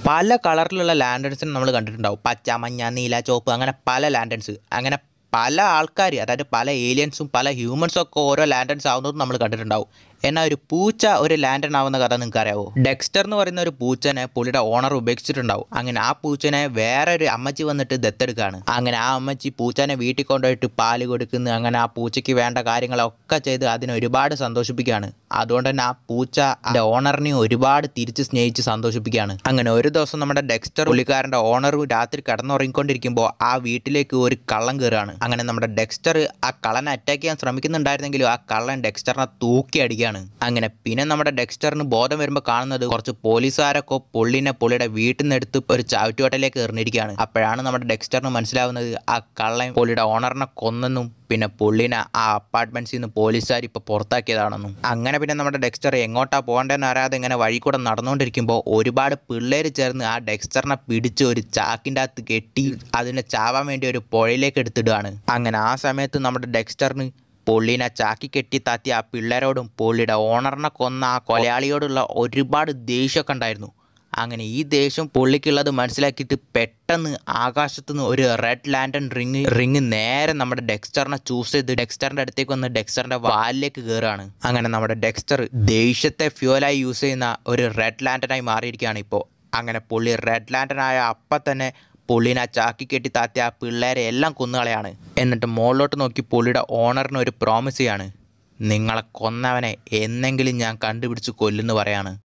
പല കളറിലുള്ള ലാൻഡേൺസിനെ നമ്മൾ കണ്ടിട്ടുണ്ടാവും പച്ച മഞ്ഞ നീല ചുവപ്പ് അങ്ങനെ പല ലാൻഡേൺസ് അങ്ങനെ പല ആൾക്കാർ അതായത് പല ഏലിയൻസും പല ഹ്യൂമൻസും ഒക്കെ ഓരോ ലാൻഡേൺസ് ആവുന്നതും നമ്മൾ കണ്ടിട്ടുണ്ടാവും എന്നാൽ ഒരു പൂച്ച ഒരു ലാൻഡൺ ആവുന്ന കഥ നിങ്ങൾക്ക് അറിയാവോ ഡെക്സ്റ്റർ എന്ന് പറയുന്ന ഒരു പൂച്ചനെ പുള്ളിയുടെ ഓണർ ഉപേക്ഷിച്ചിട്ടുണ്ടാവും അങ്ങനെ ആ പൂച്ചനെ വേറെ ഒരു അമ്മച്ചി വന്നിട്ട് ദത്തെടുക്കുകയാണ് അങ്ങനെ ആ അമ്മച്ചി പൂച്ചനെ വീട്ടിൽ കൊണ്ടുപോയിട്ട് പാല് കൊടുക്കുന്നു അങ്ങനെ ആ പൂച്ചയ്ക്ക് വേണ്ട കാര്യങ്ങളൊക്കെ ചെയ്ത് അതിനെ ഒരുപാട് സന്തോഷിപ്പിക്കുകയാണ് അതുകൊണ്ട് തന്നെ ആ പൂച്ച അതിന്റെ ഓണറിനെ ഒരുപാട് തിരിച്ച് സ്നേഹിച്ച് സന്തോഷിപ്പിക്കുകയാണ് അങ്ങനെ ഒരു ദിവസം നമ്മുടെ ഡെക്സ്റ്റർ പുള്ളിക്കാരന്റെ ഓണർ രാത്രി കിടന്നുറങ്ങിക്കൊണ്ടിരിക്കുമ്പോൾ ആ വീട്ടിലേക്ക് ഒരു കള്ളൻ കയറുകയാണ് അങ്ങനെ നമ്മുടെ ഡെക്സ്റ്റർ ആ കള്ളനെ അറ്റാക്ക് ചെയ്യാൻ ശ്രമിക്കുന്നുണ്ടായിരുന്നെങ്കിലും ആ കള്ളൻ ഡെക്സ്റ്ററിനെ തൂക്കി അടിക്കുകയാണ് അങ്ങനെ പിന്നെ നമ്മുടെ ഡെക്സ്റ്ററിന് ബോധം വരുമ്പോൾ കാണുന്നത് കുറച്ച് പോലീസുകാരൊക്കെ പുള്ളിനെ പുള്ളിയുടെ വീട്ടിൽ നിന്ന് എടുത്ത് ഒരു ചാവറ്റുവട്ടയിലേക്ക് എറിഞ്ഞിരിക്കുകയാണ് അപ്പോഴാണ് നമ്മുടെ ഡെക്സ്റ്ററിന് മനസ്സിലാവുന്നത് ആ കള്ളൻ പുള്ളിയുടെ ഓണറിനെ കൊന്നെന്നും പിന്നെ പുള്ളിനെ ആ അപ്പാർട്ട്മെന്റ്സിൽ നിന്ന് പോലീസുകാർ ഇപ്പോൾ പുറത്താക്കിയതാണെന്നും അങ്ങനെ പിന്നെ നമ്മുടെ ഡെക്സ്റ്റർ എങ്ങോട്ടാ പോകേണ്ടതെന്ന് അറിയാതെ ഇങ്ങനെ വഴി കൂടെ നടന്നുകൊണ്ടിരിക്കുമ്പോൾ ഒരുപാട് പിള്ളേർ ചേർന്ന് ആ ഡെക്സ്റ്ററിനെ പിടിച്ച് ഒരു ചാക്കിൻ്റെ അകത്ത് കെട്ടി അതിനെ ചാവാൻ വേണ്ടി ഒരു പുഴയിലേക്ക് എടുത്തിടുകയാണ് അങ്ങനെ ആ സമയത്ത് നമ്മുടെ ഡെക്സ്റ്ററിന് പുള്ളിനെ ചാക്കി കെട്ടി താത്തി ആ പിള്ളേരോടും പുള്ളിയുടെ ഓണറിനെ കൊന്ന ആ കൊലയാളിയോടുള്ള ഒരുപാട് ദേഷ്യമൊക്കെ ഉണ്ടായിരുന്നു അങ്ങനെ ഈ ദേഷ്യം പുള്ളിക്കുള്ളത് മനസ്സിലാക്കിയിട്ട് പെട്ടെന്ന് ആകാശത്തു നിന്ന് ഒരു റെഡ് ലാൻഡൺ റിങ് റിങ് നേരെ നമ്മുടെ ഡെക്സ്റ്ററിനെ ചൂസ് ചെയ്ത് ഡെക്സ്റ്ററിന്റെ അടുത്തേക്ക് വന്ന് ഡെക്സ്റ്ററിന്റെ വാലിലേക്ക് കയറുകയാണ് അങ്ങനെ നമ്മുടെ ഡെക്സ്റ്റർ ദേഷ്യത്തെ ഫ്യൂലായി യൂസ് ചെയ്യുന്ന ഒരു റെഡ് ലാൻഡനായി മാറിയിരിക്കുകയാണ് ഇപ്പോൾ അങ്ങനെ പുള്ളി റെഡ് ലാൻഡനായ അപ്പം തന്നെ പുള്ളിനെ ആ ചാക്കി കെട്ടി താത്തി ആ പിള്ളേരെ എല്ലാം കൊന്നുകളയാണ് എന്നിട്ട് മുകളിലോട്ട് നോക്കി പുള്ളിയുടെ ഓണറിന് ഒരു പ്രോമിസ് ചെയ്യാണ് നിങ്ങളെ കൊന്നവനെ എന്നെങ്കിലും ഞാൻ കണ്ടുപിടിച്ച് കൊല്ലുന്നു പറയാണ്